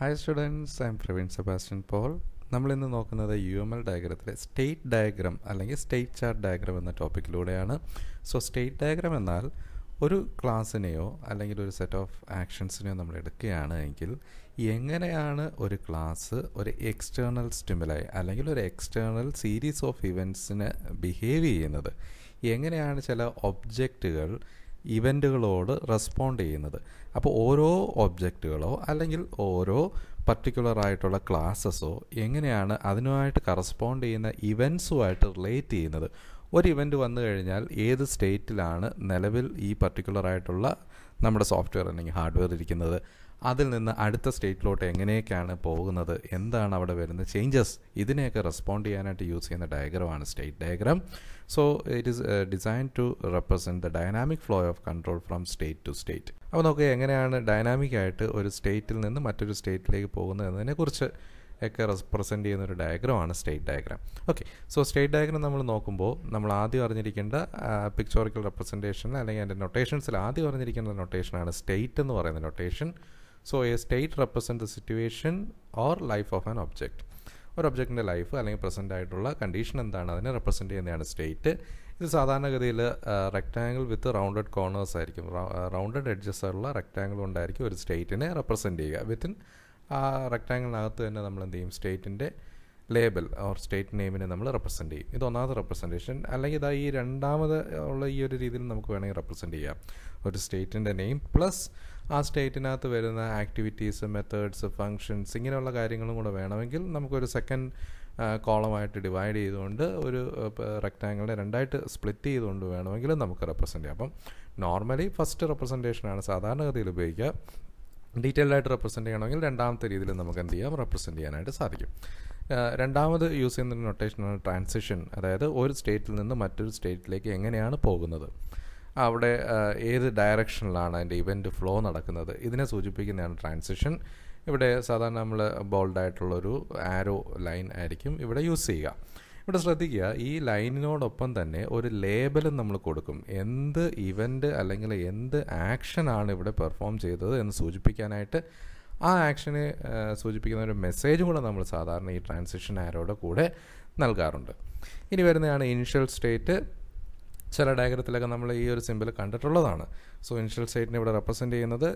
hi students I am Praveen Sebastian Paul നമ്മളിന്ന് നോക്കുന്നത് U M L ഡയഗ്രത്തിലെ സ്റ്റേറ്റ് ഡയഗ്രം അല്ലെങ്കിൽ സ്റ്റേറ്റ് ചാർട്ട് ഡയഗ്രം എന്ന ടോപ്പിക്കിലൂടെയാണ് സോ സ്റ്റേറ്റ് ഡയഗ്രം എന്നാൽ ഒരു ക്ലാസ്സിനെയോ അല്ലെങ്കിൽ ഒരു സെറ്റ് ഓഫ് ആക്ഷൻസിനെയോ നമ്മൾ എടുക്കുകയാണ് എങ്കിൽ എങ്ങനെയാണ് ഒരു ക്ലാസ് ഒരു എക്സ്റ്റേണൽ സ്റ്റിമുലായി അല്ലെങ്കിൽ ഒരു എക്സ്റ്റേണൽ സീരീസ് ഓഫ് ഇവൻറ്റ്സിന് ബിഹേവ് ചെയ്യുന്നത് എങ്ങനെയാണ് ചില ഒബ്ജക്റ്റുകൾ ഇവൻറ്റുകളോട് റെസ്പോണ്ട് ചെയ്യുന്നത് അപ്പോൾ ഓരോ ഒബ്ജക്റ്റുകളോ അല്ലെങ്കിൽ ഓരോ പർട്ടിക്കുലർ ആയിട്ടുള്ള ക്ലാസ്സസോ എങ്ങനെയാണ് അതിനുമായിട്ട് കറസ്പോണ്ട് ചെയ്യുന്ന ഇവൻറ്റ്സുമായിട്ട് റിലേറ്റ് ചെയ്യുന്നത് ഒരു ഇവൻറ്റ് വന്നു കഴിഞ്ഞാൽ ഏത് സ്റ്റേറ്റിലാണ് നിലവിൽ ഈ പർട്ടിക്കുലർ ആയിട്ടുള്ള നമ്മുടെ സോഫ്റ്റ്വെയർ അല്ലെങ്കിൽ ഹാർഡ്വെയർ ഇരിക്കുന്നത് അതിൽ നിന്ന് അടുത്ത സ്റ്റേറ്റിലോട്ട് എങ്ങനെയൊക്കെയാണ് പോകുന്നത് എന്താണ് അവിടെ വരുന്ന ചേഞ്ചസ് ഇതിനെയൊക്കെ റെസ്പോണ്ട് ചെയ്യാനായിട്ട് യൂസ് ചെയ്യുന്ന ഡയഗ്രമാണ് state diagram so it is design to represent the dynamic flow of control from state to state അപ്പോൾ നോക്കുക എങ്ങനെയാണ് ഡൈനാമിക് ആയിട്ട് ഒരു സ്റ്റേറ്റിൽ നിന്ന് മറ്റൊരു സ്റ്റേറ്റിലേക്ക് പോകുന്നത് എന്നതിനെക്കുറിച്ച് ഒക്കെ റെപ്രസെൻറ്റ് ചെയ്യുന്ന ഒരു ഡയഗ്രമാണ് state diagram okay so state diagram നമ്മൾ നോക്കുമ്പോൾ നമ്മൾ ആദ്യം അറിഞ്ഞിരിക്കേണ്ട പിക്ചോറിക്കൽ റെപ്രസെൻറ്റേഷൻ അല്ലെങ്കിൽ അതിൻ്റെ നൊട്ടേഷൻസിൽ ആദ്യം അറിഞ്ഞിരിക്കേണ്ട നൊട്ടേഷനാണ് സ്റ്റേറ്റ് എന്ന് പറയുന്ന notation so a state represent the situation or life of an object ഒരു ഒബ്ജക്റ്റിൻ്റെ ലൈഫ് അല്ലെങ്കിൽ പ്രസൻ്റ് ആയിട്ടുള്ള കണ്ടീഷൻ എന്താണ് അതിനെ റെപ്രസെൻറ്റ് ചെയ്യുന്നതാണ് സ്റ്റേറ്റ് ഇത് സാധാരണഗതിയിൽ റെക്റ്റാങ്കിൾ വിത്ത് റൗണ്ടഡ് കോർണേഴ്സ് ആയിരിക്കും റൗണ്ടഡ് എഡ്ജസ് ഉള്ള റെക്റ്റാങ്കിൾ കൊണ്ടായിരിക്കും ഒരു സ്റ്റേറ്റിനെ റെപ്രസെൻറ്റ് ചെയ്യുക വിത്തിൻ ആ റെക്റ്റാങ്കിളിനകത്ത് തന്നെ നമ്മൾ എന്ത് ചെയ്യും സ്റ്റേറ്റിൻ്റെ ലേബൽ ഓർ സ്റ്റേറ്റ് നെയിമിനെ നമ്മൾ റെപ്രസെൻറ്റ് ചെയ്യും ഇത് ഒന്നാമത്തെ റെപ്രസെൻറ്റേഷൻ അല്ലെങ്കിൽ ഇതാ ഈ രണ്ടാമത് ഉള്ള ഈ ഒരു രീതിയിൽ നമുക്ക് വേണമെങ്കിൽ റെപ്രസെൻറ്റ് ചെയ്യാം ഒരു സ്റ്റേറ്റിൻ്റെ നെയിം പ്ലസ് ആ സ്റ്റേറ്റിനകത്ത് വരുന്ന ആക്ടിവിറ്റീസ് മെത്തേഡ്സ് ഫങ്ഷൻസ് ഇങ്ങനെയുള്ള കാര്യങ്ങളും കൂടെ വേണമെങ്കിൽ നമുക്കൊരു സെക്കൻഡ് കോളമായിട്ട് ഡിവൈഡ് ചെയ്തുകൊണ്ട് ഒരു റെക്റ്റാങ്കിളിനെ രണ്ടായിട്ട് സ്പ്ലിറ്റ് ചെയ്തുകൊണ്ട് വേണമെങ്കിൽ നമുക്ക് റെപ്രസെൻറ്റ് ചെയ്യാം അപ്പം നോർമലി ഫസ്റ്റ് റെപ്രസെൻറ്റേഷനാണ് സാധാരണഗതിയിൽ ഉപയോഗിക്കുക ഡീറ്റെയിൽഡ് ആയിട്ട് റെപ്രസെൻറ്റ് ചെയ്യണമെങ്കിൽ രണ്ടാമത്തെ രീതിയിൽ നമുക്ക് എന്ത് ചെയ്യാം റെപ്രസെൻറ്റ് ചെയ്യാനായിട്ട് സാധിക്കും രണ്ടാമത് യൂസ് ചെയ്യുന്ന നൊട്ടേഷനാണ് ട്രാൻസിഷൻ അതായത് ഒരു സ്റ്റേറ്റിൽ നിന്ന് മറ്റൊരു സ്റ്റേറ്റിലേക്ക് എങ്ങനെയാണ് പോകുന്നത് അവിടെ ഏത് ഡയറക്ഷനിലാണ് അതിൻ്റെ ഇവൻറ്റ് ഫ്ലോ നടക്കുന്നത് ഇതിനെ സൂചിപ്പിക്കുന്നതാണ് ട്രാൻസിഷൻ ഇവിടെ സാധാരണ നമ്മൾ ബോൾഡായിട്ടുള്ളൊരു ആരോ ലൈൻ ആയിരിക്കും ഇവിടെ യൂസ് ചെയ്യുക ഇവിടെ ശ്രദ്ധിക്കുക ഈ ലൈനിനോടൊപ്പം തന്നെ ഒരു ലേബലും നമ്മൾ കൊടുക്കും എന്ത് ഇവൻ്റ് അല്ലെങ്കിൽ എന്ത് ആക്ഷനാണ് ഇവിടെ പെർഫോം ചെയ്തത് എന്ന് സൂചിപ്പിക്കാനായിട്ട് ആ ആക്ഷനെ സൂചിപ്പിക്കുന്ന ഒരു മെസ്സേജ് കൂടെ നമ്മൾ സാധാരണ ഈ ട്രാൻസിഷൻ ആരോടെ കൂടെ നൽകാറുണ്ട് ഇനി വരുന്നതാണ് ഇനിഷ്യൽ സ്റ്റേറ്റ് ചില ഡയഗ്രത്തിലൊക്കെ നമ്മൾ ഈ ഒരു സിമ്പിൾ കണ്ടിട്ടുള്ളതാണ് സോ ഇനിഷ്യൽ സ്റ്റേറ്റിനെ ഇവിടെ റെപ്രസെൻറ്റ് ചെയ്യുന്നത്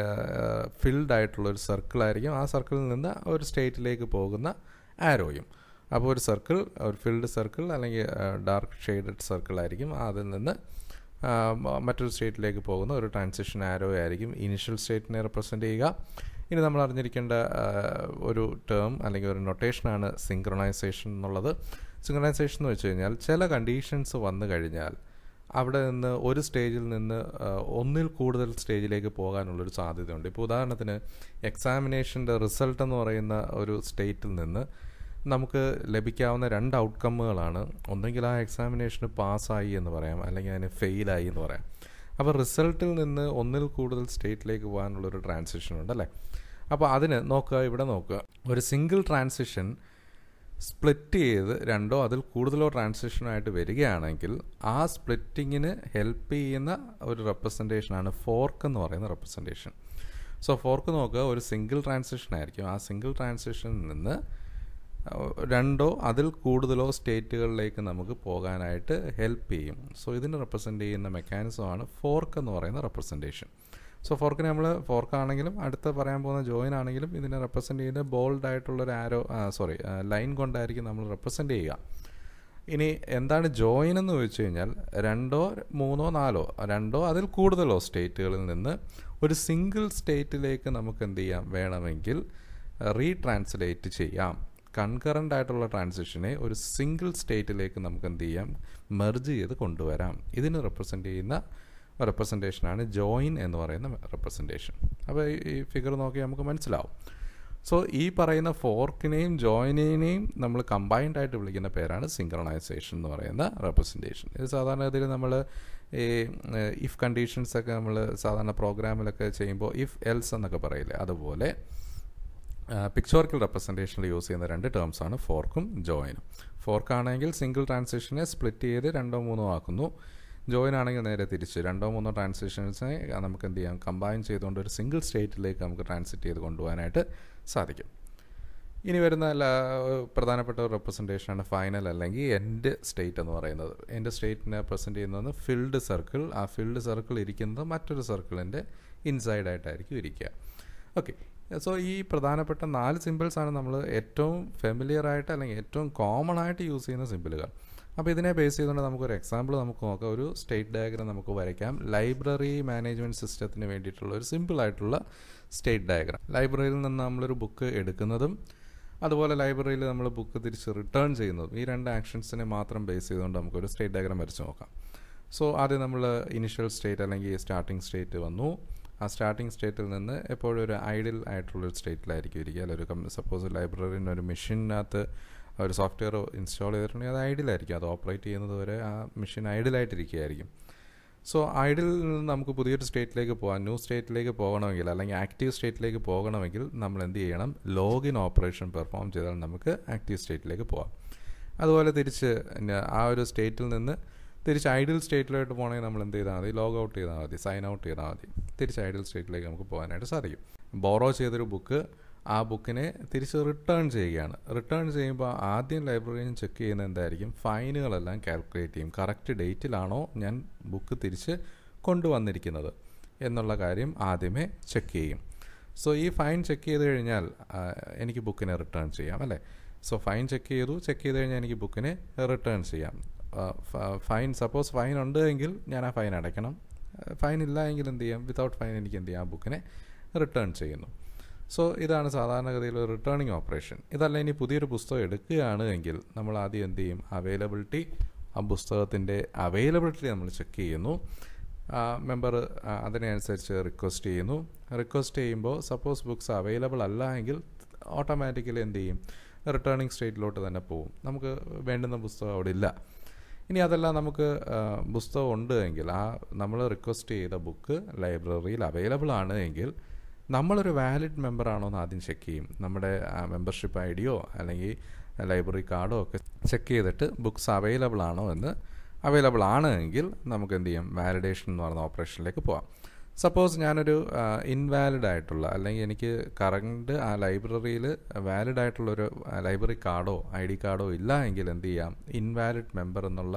ഫിൽഡ് ആയിട്ടുള്ള ഒരു സർക്കിൾ ആയിരിക്കും ആ സർക്കിളിൽ നിന്ന് ഒരു സ്റ്റേറ്റിലേക്ക് പോകുന്ന ആരോയും അപ്പോൾ ഒരു സർക്കിൾ ഒരു ഫിൽഡ് സർക്കിൾ അല്ലെങ്കിൽ ഡാർക്ക് ഷെയ്ഡഡ് സർക്കിൾ ആയിരിക്കും അതിൽ നിന്ന് മറ്റൊരു സ്റ്റേറ്റിലേക്ക് പോകുന്ന ഒരു ട്രാൻസിഷൻ ആരോ ആയിരിക്കും ഇനിഷ്യൽ സ്റ്റേറ്റിനെ റെപ്രസെൻറ്റ് ചെയ്യുക ഇനി നമ്മൾ അറിഞ്ഞിരിക്കേണ്ട ഒരു ടേം അല്ലെങ്കിൽ ഒരു നൊട്ടേഷനാണ് സിങ്ക്രണൈസേഷൻ എന്നുള്ളത് സിങ്ക്രണൈസേഷൻ എന്ന് വെച്ച് കഴിഞ്ഞാൽ ചില കണ്ടീഷൻസ് വന്നു കഴിഞ്ഞാൽ അവിടെ നിന്ന് ഒരു സ്റ്റേജിൽ നിന്ന് ഒന്നിൽ കൂടുതൽ സ്റ്റേജിലേക്ക് പോകാനുള്ളൊരു സാധ്യതയുണ്ട് ഇപ്പോൾ ഉദാഹരണത്തിന് എക്സാമിനേഷൻ്റെ റിസൾട്ട് എന്ന് പറയുന്ന ഒരു സ്റ്റേറ്റിൽ നിന്ന് നമുക്ക് ലഭിക്കാവുന്ന രണ്ട് ഔട്ട്കമ്മുകളാണ് ഒന്നെങ്കിൽ ആ എക്സാമിനേഷന് പാസ്സായി എന്ന് പറയാം അല്ലെങ്കിൽ അതിന് ഫെയിലായി എന്ന് പറയാം അപ്പോൾ റിസൾട്ടിൽ നിന്ന് ഒന്നിൽ കൂടുതൽ സ്റ്റേറ്റിലേക്ക് പോകാനുള്ളൊരു ട്രാൻസിഷൻ ഉണ്ട് അല്ലേ അപ്പോൾ അതിന് നോക്കുക ഇവിടെ നോക്കുക ഒരു സിംഗിൾ ട്രാൻസിഷൻ സ്പ്ലിറ്റ് ചെയ്ത് രണ്ടോ അതിൽ കൂടുതലോ ട്രാൻസിഷനായിട്ട് വരികയാണെങ്കിൽ ആ സ്പ്ലിറ്റിങ്ങിന് ഹെൽപ്പ് ചെയ്യുന്ന ഒരു റെപ്രസെൻറ്റേഷനാണ് ഫോർക്ക് എന്ന് പറയുന്ന റെപ്രസെൻറ്റേഷൻ സോ ഫോർക്ക് നോക്കുക ഒരു സിംഗിൾ ട്രാൻസിഷൻ ആയിരിക്കും ആ സിംഗിൾ ട്രാൻസിഷനിൽ നിന്ന് രണ്ടോ അതിൽ കൂടുതലോ സ്റ്റേറ്റുകളിലേക്ക് നമുക്ക് പോകാനായിട്ട് ഹെൽപ്പ് ചെയ്യും സോ ഇതിന് റെപ്രസെൻ്റ് ചെയ്യുന്ന മെക്കാനിസമാണ് ഫോർക്ക് എന്ന് പറയുന്ന റെപ്രസെൻറ്റേഷൻ സോ ഫോർക്കിനെ നമ്മൾ ഫോർക്ക് ആണെങ്കിലും അടുത്ത് പറയാൻ പോകുന്ന ജോയിൻ ആണെങ്കിലും ഇതിനെ റെപ്രസെൻ്റ് ചെയ്യുന്ന ബോൾഡ് ആയിട്ടുള്ളൊരു ആരോ സോറി ലൈൻ കൊണ്ടായിരിക്കും നമ്മൾ റെപ്രസെൻ്റ് ചെയ്യുക ഇനി എന്താണ് ജോയിൻ എന്ന് ചോദിച്ചു കഴിഞ്ഞാൽ രണ്ടോ മൂന്നോ നാലോ രണ്ടോ അതിൽ കൂടുതലോ സ്റ്റേറ്റുകളിൽ നിന്ന് ഒരു സിംഗിൾ സ്റ്റേറ്റിലേക്ക് നമുക്ക് എന്ത് ചെയ്യാം വേണമെങ്കിൽ റീട്രാൻസ്ലേറ്റ് ചെയ്യാം കൺകറൻ്റ് ആയിട്ടുള്ള ട്രാൻസിഷനെ ഒരു സിംഗിൾ സ്റ്റേറ്റിലേക്ക് നമുക്ക് എന്ത് ചെയ്യാം മെർജ് ചെയ്ത് കൊണ്ടുവരാം ഇതിന് റെപ്രസെൻ്റ് ചെയ്യുന്ന റെപ്രസെൻറ്റേഷനാണ് ജോയിൻ എന്ന് പറയുന്ന റെപ്രസെൻറ്റേഷൻ അപ്പോൾ ഈ ഫിഗർ നോക്കി നമുക്ക് മനസ്സിലാവും സോ ഈ പറയുന്ന ഫോർക്കിനെയും ജോയിനിനെയും നമ്മൾ കമ്പൈൻഡ് ആയിട്ട് വിളിക്കുന്ന പേരാണ് സിങ്ക്രണൈസേഷൻ എന്ന് പറയുന്ന റെപ്രസെൻറ്റേഷൻ ഇത് സാധാരണഗതിയിൽ നമ്മൾ ഈ ഇഫ് കണ്ടീഷൻസ് ഒക്കെ നമ്മൾ സാധാരണ പ്രോഗ്രാമിലൊക്കെ ചെയ്യുമ്പോൾ ഇഫ് എൽസ് എന്നൊക്കെ പറയില്ലേ അതുപോലെ പിക്ചോറിക്കൽ റെപ്രസെൻറ്റേഷനിൽ യൂസ് ചെയ്യുന്ന രണ്ട് ടേംസാണ് ഫോർക്കും ജോയിനും ഫോർക്കാണെങ്കിൽ സിംഗിൾ ട്രാൻസിഷനെ സ്പ്ലിറ്റ് ചെയ്ത് രണ്ടോ മൂന്നോ ആക്കുന്നു ജോയിൻ ആണെങ്കിൽ നേരെ തിരിച്ച് രണ്ടോ മൂന്നോ ട്രാൻസിഷൻസിനെ നമുക്ക് എന്ത് ചെയ്യാം കമ്പൈൻ ചെയ്തുകൊണ്ട് ഒരു സിംഗിൾ സ്റ്റേറ്റിലേക്ക് നമുക്ക് ട്രാൻസിറ്റ് ചെയ്ത് കൊണ്ടുപോകാനായിട്ട് സാധിക്കും ഇനി വരുന്ന പ്രധാനപ്പെട്ട ഒരു റെപ്രസെൻറ്റേഷനാണ് ഫൈനൽ അല്ലെങ്കിൽ എൻഡ് സ്റ്റേറ്റ് എന്ന് പറയുന്നത് എൻഡ് സ്റ്റേറ്റിനെ പ്രസൻറ്റ് ചെയ്യുന്നത് ഫിൽഡ് സർക്കിൾ ആ ഫിൽഡ് സർക്കിൾ ഇരിക്കുന്നത് മറ്റൊരു സർക്കിളിൻ്റെ ഇൻസൈഡ് ആയിട്ടായിരിക്കും ഇരിക്കുക ഓക്കെ സോ ഈ പ്രധാനപ്പെട്ട നാല് സിമ്പിൾസ് ആണ് നമ്മൾ ഏറ്റവും ഫെമിലിയർ ആയിട്ട് അല്ലെങ്കിൽ ഏറ്റവും കോമൺ ആയിട്ട് യൂസ് ചെയ്യുന്ന സിമ്പിളുകൾ അപ്പോൾ ഇതിനെ ബേസ് ചെയ്തുകൊണ്ട് നമുക്കൊരു എക്സാമ്പിൾ നമുക്ക് നോക്കാം ഒരു സ്റ്റേറ്റ് ഡയഗ്രം നമുക്ക് വരയ്ക്കാം ലൈബ്രറി മാനേജ്മെൻറ്റ് സിസ്റ്റത്തിന് വേണ്ടിയിട്ടുള്ള ഒരു സിമ്പിൾ ആയിട്ടുള്ള സ്റ്റേറ്റ് ഡയഗ്രം ലൈബ്രറിയിൽ നിന്ന് നമ്മളൊരു ബുക്ക് എടുക്കുന്നതും അതുപോലെ ലൈബ്രറിയിൽ നമ്മൾ ബുക്ക് തിരിച്ച് റിട്ടേൺ ചെയ്യുന്നതും ഈ രണ്ട് ആക്ഷൻസിനെ മാത്രം ബേസ് ചെയ്തുകൊണ്ട് നമുക്കൊരു സ്റ്റേറ്റ് ഡയഗ്രം വരച്ച് നോക്കാം സോ ആദ്യം നമ്മൾ ഇനിഷ്യൽ സ്റ്റേറ്റ് അല്ലെങ്കിൽ സ്റ്റാർട്ടിംഗ് സ്റ്റേറ്റ് വന്നു ആ സ്റ്റാർട്ടിംഗ് സ്റ്റേറ്റിൽ നിന്ന് എപ്പോഴും ഒരു ഐഡിയൽ ആയിട്ടുള്ളൊരു സ്റ്റേറ്റിലായിരിക്കും ഇരിക്കുക അല്ലെങ്കിൽ ഒരു സപ്പോസ് ലൈബ്രറിന് ഒരു മെഷീനകത്ത് ഒരു സോഫ്റ്റ്വെയർ ഇൻസ്റ്റാൾ ചെയ്തിട്ടുണ്ടെങ്കിൽ അത് ഐഡിയലായിരിക്കും അത് ഓപ്പറേറ്റ് ചെയ്യുന്നത് വരെ ആ മെഷീൻ ഐഡിയലായിട്ടിരിക്കുകയായിരിക്കും സോ ഐഡിൽ നിന്ന് നമുക്ക് പുതിയൊരു സ്റ്റേറ്റിലേക്ക് പോകാം ന്യൂ സ്റ്റേറ്റിലേക്ക് പോകണമെങ്കിൽ അല്ലെങ്കിൽ ആക്റ്റീവ് സ്റ്റേറ്റിലേക്ക് പോകണമെങ്കിൽ നമ്മൾ എന്ത് ചെയ്യണം ലോഗിൻ ഓപ്പറേഷൻ പെർഫോം ചെയ്താൽ നമുക്ക് ആക്റ്റീവ് സ്റ്റേറ്റിലേക്ക് പോകാം അതുപോലെ തിരിച്ച് ആ ഒരു സ്റ്റേറ്റിൽ നിന്ന് തിരിച്ച് ഐഡിയൽ സ്റ്റേറ്റിലോട്ട് പോകണമെങ്കിൽ നമ്മൾ എന്ത് ചെയ്താൽ മതി ലോഗ് ഔട്ട് ചെയ്താൽ മതി സൈൻ ഔട്ട് ചെയ്താൽ മതി തിരിച്ച് ഐഡിയൽ സ്റ്റേറ്റിലേക്ക് നമുക്ക് പോകാനായിട്ട് സാധിക്കും ബോറോ ചെയ്തൊരു ബുക്ക് ആ ബുക്കിനെ തിരിച്ച് റിട്ടേൺ ചെയ്യുകയാണ് റിട്ടേൺ ചെയ്യുമ്പോൾ ആദ്യം ലൈബ്രറിയിൽ ചെക്ക് ചെയ്യുന്നത് എന്തായിരിക്കും ഫൈനുകളെല്ലാം കാൽക്കുലേറ്റ് ചെയ്യും കറക്റ്റ് ഡേറ്റിലാണോ ഞാൻ ബുക്ക് തിരിച്ച് കൊണ്ടുവന്നിരിക്കുന്നത് എന്നുള്ള കാര്യം ആദ്യമേ ചെക്ക് ചെയ്യും സോ ഈ ഫൈൻ ചെക്ക് ചെയ്ത് കഴിഞ്ഞാൽ എനിക്ക് ബുക്കിനെ റിട്ടേൺ ചെയ്യാം അല്ലേ സോ ഫൈൻ ചെക്ക് ചെയ്തു ചെക്ക് ചെയ്ത് കഴിഞ്ഞാൽ എനിക്ക് ബുക്കിനെ റിട്ടേൺ ചെയ്യാം ഫൈൻ സപ്പോസ് ഫൈൻ ഉണ്ട് എങ്കിൽ ഞാൻ ആ ഫൈൻ അടയ്ക്കണം ഫൈൻ ഇല്ല എങ്കിൽ എന്ത് ചെയ്യാം വിതൗട്ട് ഫൈൻ എനിക്ക് എന്ത് ചെയ്യാം ആ ബുക്കിനെ റിട്ടേൺ ചെയ്യുന്നു സോ ഇതാണ് സാധാരണഗതിയിൽ ഒരു റിട്ടേണിംഗ് ഓപ്പറേഷൻ ഇതല്ല ഇനി പുതിയൊരു പുസ്തകം എടുക്കുകയാണ് എങ്കിൽ നമ്മൾ ആദ്യം എന്ത് ചെയ്യും അവൈലബിലിറ്റി ആ പുസ്തകത്തിൻ്റെ അവൈലബിലിറ്റി നമ്മൾ ചെക്ക് ചെയ്യുന്നു മെമ്പർ അതിനനുസരിച്ച് റിക്വസ്റ്റ് ചെയ്യുന്നു റിക്വസ്റ്റ് ചെയ്യുമ്പോൾ സപ്പോസ് ബുക്സ് അവൈലബിൾ അല്ല എങ്കിൽ ഓട്ടോമാറ്റിക്കലി എന്ത് ചെയ്യും റിട്ടേണിംഗ് സ്റ്റേറ്റിലോട്ട് തന്നെ പോകും നമുക്ക് വേണ്ടുന്ന പുസ്തകം അവിടെ ഇല്ല ഇനി അതല്ല നമുക്ക് പുസ്തകം ഉണ്ട് എങ്കിൽ ആ നമ്മൾ റിക്വസ്റ്റ് ചെയ്ത ബുക്ക് ലൈബ്രറിയിൽ അവൈലബിൾ ആണ് എങ്കിൽ നമ്മളൊരു വാലിഡ് മെമ്പർ ആണോ എന്ന് ആദ്യം ചെക്ക് ചെയ്യും നമ്മുടെ മെമ്പർഷിപ്പ് ഐ ഡിയോ അല്ലെങ്കിൽ ലൈബ്രറി കാർഡോ ഒക്കെ ചെക്ക് ചെയ്തിട്ട് ബുക്സ് അവൈലബിൾ ആണോ എന്ന് അവൈലബിൾ ആണ് എങ്കിൽ നമുക്ക് എന്ത് ചെയ്യാം വാലിഡേഷൻ എന്ന് പറയുന്ന ഓപ്പറേഷനിലേക്ക് പോവാം സപ്പോസ് ഞാനൊരു ഇൻവാലിഡ് ആയിട്ടുള്ള അല്ലെങ്കിൽ എനിക്ക് കറണ്ട് ആ ലൈബ്രറിയിൽ വാലിഡ് ആയിട്ടുള്ളൊരു ലൈബ്രറി കാർഡോ ഐ ഡി കാർഡോ ഇല്ല എങ്കിൽ എന്ത് ചെയ്യാം ഇൻവാലിഡ് മെമ്പർ എന്നുള്ള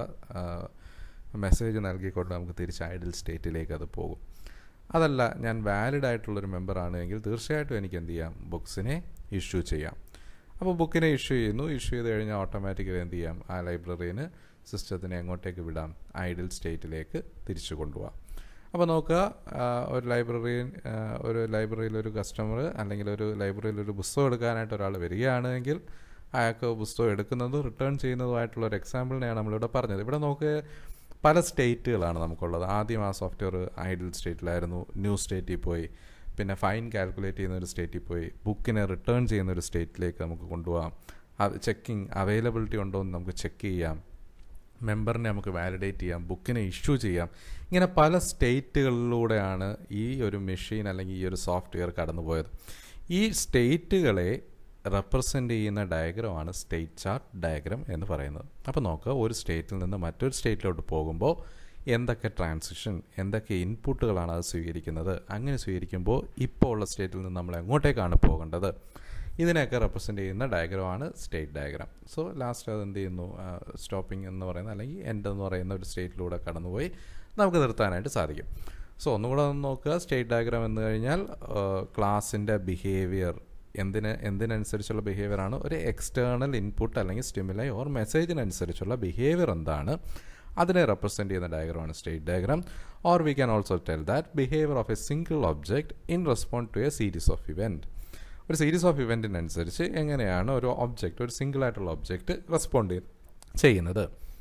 മെസ്സേജ് നൽകിക്കൊണ്ട് നമുക്ക് തിരിച്ച് ഐഡിൽ സ്റ്റേറ്റിലേക്ക് അത് പോകും അതല്ല ഞാൻ വാലിഡ് ആയിട്ടുള്ളൊരു മെമ്പർ ആണെങ്കിൽ തീർച്ചയായിട്ടും എനിക്ക് എന്ത് ചെയ്യാം ബുക്സിനെ ഇഷ്യൂ ചെയ്യാം അപ്പോൾ ബുക്കിനെ ഇഷ്യൂ ചെയ്യുന്നു ഇഷ്യൂ ചെയ്ത് കഴിഞ്ഞാൽ ഓട്ടോമാറ്റിക്കലി എന്ത് ചെയ്യാം ആ ലൈബ്രറീന് സിസ്റ്റത്തിനെ എങ്ങോട്ടേക്ക് വിടാം ഐഡിൽ സ്റ്റേറ്റിലേക്ക് തിരിച്ചു കൊണ്ടുപോകാം അപ്പോൾ നോക്കുക ഒരു ലൈബ്രറി ഒരു ലൈബ്രറിയിൽ ഒരു കസ്റ്റമർ അല്ലെങ്കിൽ ഒരു ലൈബ്രറിയിൽ ഒരു പുസ്തകം എടുക്കാനായിട്ട് ഒരാൾ വരികയാണെങ്കിൽ അയാൾക്ക് പുസ്തകം എടുക്കുന്നതും റിട്ടേൺ ചെയ്യുന്നതുമായിട്ടുള്ള ഒരു എക്സാമ്പിളിനെയാണ് നമ്മളിവിടെ പറഞ്ഞത് ഇവിടെ നോക്കുക പല സ്റ്റേറ്റുകളാണ് നമുക്കുള്ളത് ആദ്യം ആ സോഫ്റ്റ്വെയർ ഐഡിൽ സ്റ്റേറ്റിലായിരുന്നു ന്യൂ സ്റ്റേറ്റിൽ പോയി പിന്നെ ഫൈൻ കാൽക്കുലേറ്റ് ചെയ്യുന്ന ഒരു സ്റ്റേറ്റിൽ പോയി ബുക്കിനെ റിട്ടേൺ ചെയ്യുന്ന ഒരു സ്റ്റേറ്റിലേക്ക് നമുക്ക് കൊണ്ടുപോകാം അത് ചെക്കിങ് അവൈലബിലിറ്റി ഉണ്ടോ എന്ന് നമുക്ക് ചെക്ക് ചെയ്യാം മെമ്പറിനെ നമുക്ക് വാലിഡേറ്റ് ചെയ്യാം ബുക്കിനെ ഇഷ്യൂ ചെയ്യാം ഇങ്ങനെ പല സ്റ്റേറ്റുകളിലൂടെയാണ് ഈ ഒരു മെഷീൻ അല്ലെങ്കിൽ ഈ ഒരു സോഫ്റ്റ്വെയർ കടന്നുപോയത് ഈ സ്റ്റേറ്റുകളെ റെപ്രസെൻ്റ് ചെയ്യുന്ന ഡയഗ്രമാണ് സ്റ്റേറ്റ് ചാർട്ട് ഡയഗ്രം എന്ന് പറയുന്നത് അപ്പോൾ നോക്കുക ഒരു സ്റ്റേറ്റിൽ നിന്ന് മറ്റൊരു സ്റ്റേറ്റിലോട്ട് പോകുമ്പോൾ എന്തൊക്കെ ട്രാൻസിഷൻ എന്തൊക്കെ ഇൻപുട്ടുകളാണ് അത് സ്വീകരിക്കുന്നത് അങ്ങനെ സ്വീകരിക്കുമ്പോൾ ഇപ്പോൾ ഉള്ള സ്റ്റേറ്റിൽ നിന്ന് നമ്മൾ എങ്ങോട്ടേക്കാണ് പോകേണ്ടത് ഇതിനെയൊക്കെ റെപ്രസെൻ്റ് ചെയ്യുന്ന ഡയഗ്രമാണ് സ്റ്റേറ്റ് ഡയഗ്രാം സോ ലാസ്റ്റ് അത് എന്ത് ചെയ്യുന്നു സ്റ്റോപ്പിംഗ് എന്ന് പറയുന്ന അല്ലെങ്കിൽ എൻഡ് എന്ന് പറയുന്ന ഒരു സ്റ്റേറ്റിലൂടെ കടന്നുപോയി നമുക്ക് നിർത്താനായിട്ട് സാധിക്കും സോ ഒന്നുകൂടെ ഒന്ന് നോക്കുക സ്റ്റേറ്റ് ഡയഗ്രാം എന്ന് കഴിഞ്ഞാൽ ക്ലാസിൻ്റെ ബിഹേവിയർ എന്തിന് എന്തിനനുസരിച്ചുള്ള ബിഹേവിയർ ആണ് ഒരു എക്സ്റ്റേണൽ ഇൻപുട്ട് അല്ലെങ്കിൽ സ്റ്റിമുലൈ ഓർ മെസ്സേജിനനുസരിച്ചുള്ള ബിഹേവിയർ എന്താണ് അതിനെ റെപ്രസെൻറ്റ് ചെയ്യുന്ന ഡയഗ്രമാണ് state diagram or we can also tell that behaviour of a single object in respond to a series of event ഒരു സീരീസ് ഓഫ് ഇവൻറ്റിനനുസരിച്ച് എങ്ങനെയാണ് ഒരു ഒബ്ജക്റ്റ് ഒരു സിംഗിൾ ആയിട്ടുള്ള ഒബ്ജക്റ്റ് റെസ്പോണ്ട് ചെയ്യുന്നത്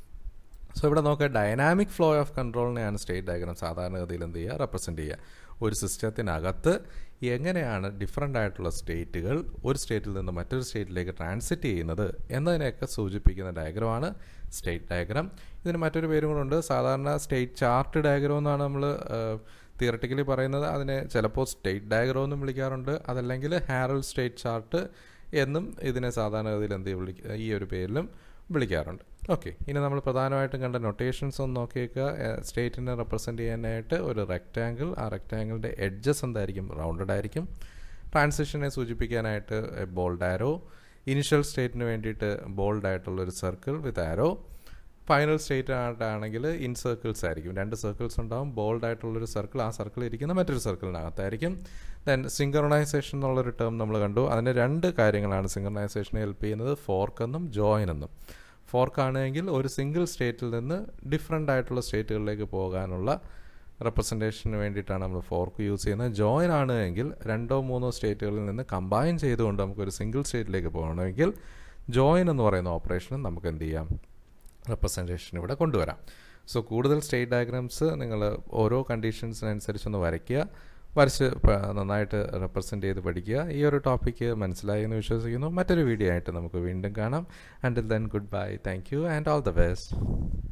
സോ ഇവിടെ നോക്കുക ഡൈനാമിക് ഫ്ലോ ഓഫ് കൺട്രോളിനെയാണ് സ്റ്റേറ്റ് ഡയഗ്രാം സാധാരണഗതിയിൽ എന്ത് ചെയ്യുക റെപ്രസെൻറ്റ് ചെയ്യുക ഒരു സിസ്റ്റത്തിനകത്ത് എങ്ങനെയാണ് ഡിഫറെൻ്റ് ആയിട്ടുള്ള സ്റ്റേറ്റുകൾ ഒരു സ്റ്റേറ്റിൽ നിന്ന് മറ്റൊരു സ്റ്റേറ്റിലേക്ക് ട്രാൻസിറ്റ് ചെയ്യുന്നത് എന്നതിനെയൊക്കെ സൂചിപ്പിക്കുന്ന ഡയഗ്രമാണ് സ്റ്റേറ്റ് ഡയഗ്രാം ഇതിന് മറ്റൊരു പേരും കൂടെ സാധാരണ സ്റ്റേറ്റ് ചാർട്ട് ഡയഗ്രാം എന്നാണ് നമ്മൾ തിയറട്ടിക്കലി പറയുന്നത് അതിനെ ചിലപ്പോൾ സ്റ്റേറ്റ് ഡയഗ്രാം എന്നും വിളിക്കാറുണ്ട് അതല്ലെങ്കിൽ ഹാരൽ സ്റ്റേറ്റ് ചാർട്ട് എന്നും ഇതിനെ സാധാരണഗതിയിൽ എന്ത് വിളിക്കുക ഈ ഒരു പേരിലും വിളിക്കാറുണ്ട് ഓക്കെ ഇനി നമ്മൾ പ്രധാനമായിട്ടും കണ്ട നൊട്ടേഷൻസ് ഒന്ന് നോക്കിയേക്കുക സ്റ്റേറ്റിനെ റെപ്രസെൻറ്റ് ചെയ്യാനായിട്ട് ഒരു റെക്റ്റാങ്കിൾ ആ റെക്റ്റാങ്കിളിൻ്റെ എഡ്ജസ് എന്തായിരിക്കും റൗണ്ടഡ് ആയിരിക്കും ട്രാൻസിഷനെ സൂചിപ്പിക്കാനായിട്ട് ബോൾഡ് ആരോ ഇനിഷ്യൽ സ്റ്റേറ്റിന് വേണ്ടിയിട്ട് ബോൾഡ് ആയിട്ടുള്ള ഒരു circle with arrow final state ആയിട്ടാണെങ്കിൽ ഇൻ സർക്കിൾസ് ആയിരിക്കും രണ്ട് സർക്കിൾസ് ഉണ്ടാവും ബോൾഡ് ആയിട്ടുള്ളൊരു സർക്കിൾ ആ സർക്കിൾ ഇരിക്കുന്ന മറ്റൊരു സർക്കിളിനകത്തായിരിക്കും ദെൻ സിങ്കറണൈസേഷൻ എന്നുള്ളൊരു ടേം നമ്മൾ കണ്ടു അതിന് രണ്ട് കാര്യങ്ങളാണ് സിങ്കറണൈസേഷനെ ഹെൽപ്പ് ചെയ്യുന്നത് ഫോർക്ക് എന്നും ജോയിൻ എന്നും ഫോർക്ക് ആണെങ്കിൽ ഒരു സിംഗിൾ സ്റ്റേറ്റിൽ നിന്ന് ഡിഫറെൻ്റ് ആയിട്ടുള്ള സ്റ്റേറ്റുകളിലേക്ക് പോകാനുള്ള റെപ്രസെൻറ്റേഷന് വേണ്ടിയിട്ടാണ് നമ്മൾ ഫോർക്ക് യൂസ് ചെയ്യുന്നത് ജോയിൻ ആണ് എങ്കിൽ രണ്ടോ മൂന്നോ സ്റ്റേറ്റുകളിൽ നിന്ന് കമ്പൈൻ ചെയ്തുകൊണ്ട് നമുക്കൊരു സിംഗിൾ സ്റ്റേറ്റിലേക്ക് പോകണമെങ്കിൽ ജോയിൻ എന്ന് പറയുന്ന ഓപ്പറേഷൻ നമുക്ക് എന്ത് ചെയ്യാം റെപ്രസെൻറ്റേഷൻ ഇവിടെ കൊണ്ടുവരാം സോ കൂടുതൽ സ്റ്റേറ്റ് ഡയഗ്രാംസ് നിങ്ങൾ ഓരോ കണ്ടീഷൻസിനനുസരിച്ചൊന്ന് വരയ്ക്കുക വരച്ച് നന്നായിട്ട് റെപ്രസെൻറ്റ് ചെയ്ത് പഠിക്കുക ഈ ഒരു ടോപ്പിക്ക് മനസ്സിലായി എന്ന് വിശ്വസിക്കുന്നു മറ്റൊരു വീഡിയോ ആയിട്ട് നമുക്ക് വീണ്ടും കാണാം ആൻഡിൽ then good bye thank you and all the best